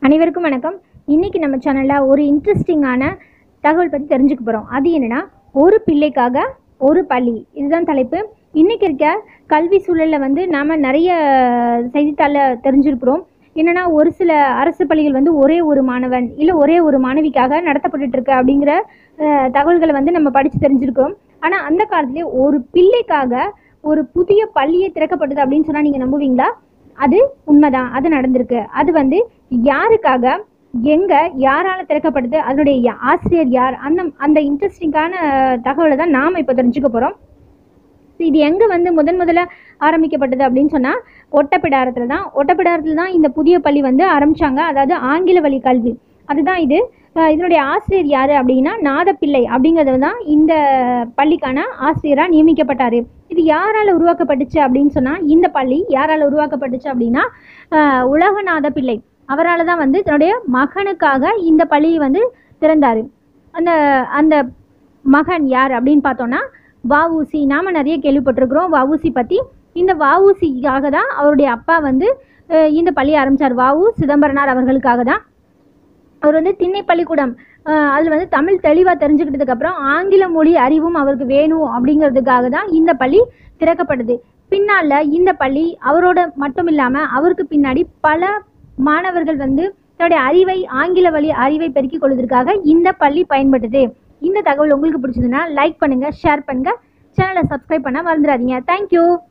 அனைவருக்கும் வணக்கம் இன்னைக்கு நம்ம சேனலில் ஒரு இன்ட்ரெஸ்டிங்கான தகவல் பற்றி தெரிஞ்சுக்க போகிறோம் அது என்னன்னா ஒரு பிள்ளைக்காக ஒரு பள்ளி இதுதான் தலைப்பு இன்னைக்கு இருக்க கல்வி சூழலில் வந்து நாம் நிறைய செய்தித்தாளில் தெரிஞ்சிருக்கிறோம் என்னன்னா ஒரு சில அரசு பள்ளிகள் வந்து ஒரே ஒரு மாணவன் இல்லை ஒரே ஒரு மாணவிக்காக நடத்தப்பட்டுட்டு இருக்கு அப்படிங்கிற அஹ், தகவல்களை வந்து நம்ம படித்து தெரிஞ்சிருக்கிறோம் ஆனால் அந்த காலத்திலே ஒரு பிள்ளைக்காக ஒரு புதிய பள்ளியே திறக்கப்பட்டது அப்படின்னு சொன்னால் நீங்கள் நம்புவீங்களா அது உண்மைதான் அது நடந்திருக்கு அது வந்து யாருக்காக எங்க யாரால திறக்கப்பட்டது அதனுடைய யா- ஆசிரியர் யார் அந்த அந்த இன்ட்ரெஸ்டிங்கான தகவலை தான் நாம இப்போ தெரிஞ்சுக்க போறோம் இது எங்க வந்து முதன் முதல்ல ஆரம்பிக்கப்பட்டது அப்படின்னு சொன்னா ஒட்டப்பிடாரத்துல தான் ஒட்டப்பிடாரத்துல தான் இந்த புதிய பள்ளி வந்து ஆரம்பிச்சாங்க அதாவது ஆங்கில வழி கல்வி அதுதான் இது அஹ் இதனுடைய ஆசிரியர் யாரு அப்படின்னா நாதப்பிள்ளை அப்படிங்கிறது தான் இந்த பள்ளிக்கான ஆசிரியராக நியமிக்கப்பட்டாரு இது யாரால உருவாக்கப்பட்டுச்சு அப்படின்னு சொன்னா இந்த பள்ளி யாரால உருவாக்கப்பட்டுச்சு அப்படின்னா அஹ் உலகநாத பிள்ளை அவரால் தான் வந்து தன்னுடைய மகனுக்காக இந்த பள்ளியை வந்து திறந்தாரு அந்த அந்த மகன் யார் அப்படின்னு பார்த்தோம்னா வஉசி நாம நிறைய கேள்விப்பட்டிருக்கிறோம் வஉசி பத்தி இந்த வஉசிக்காக தான் அவருடைய அப்பா வந்து அஹ் இந்த பள்ளியை ஆரம்பிச்சார் வஉ சிதம்பரனார் அவர்களுக்காக தான் அவர் வந்து திண்ணை பள்ளிக்கூடம் அஹ் அதுல வந்து தமிழ் தெளிவா தெரிஞ்சுக்கிட்டதுக்கு அப்புறம் ஆங்கில மொழி அறிவும் அவருக்கு வேணும் அப்படிங்கிறதுக்காக தான் இந்த பள்ளி திறக்கப்பட்டது பின்னால இந்த பள்ளி அவரோட மட்டும் இல்லாம அவருக்கு பின்னாடி பல மாணவர்கள் வந்து தன்னுடைய அறிவை ஆங்கில வழி அறிவை பெருக்கிக் கொள்வதற்காக இந்த பள்ளி பயன்பட்டது இந்த தகவல் உங்களுக்கு பிடிச்சதுன்னா லைக் பண்ணுங்க ஷேர் பண்ணுங்க சேனலை சப்ஸ்கிரைப் பண்ண மறந்துடாதீங்க தேங்க்யூ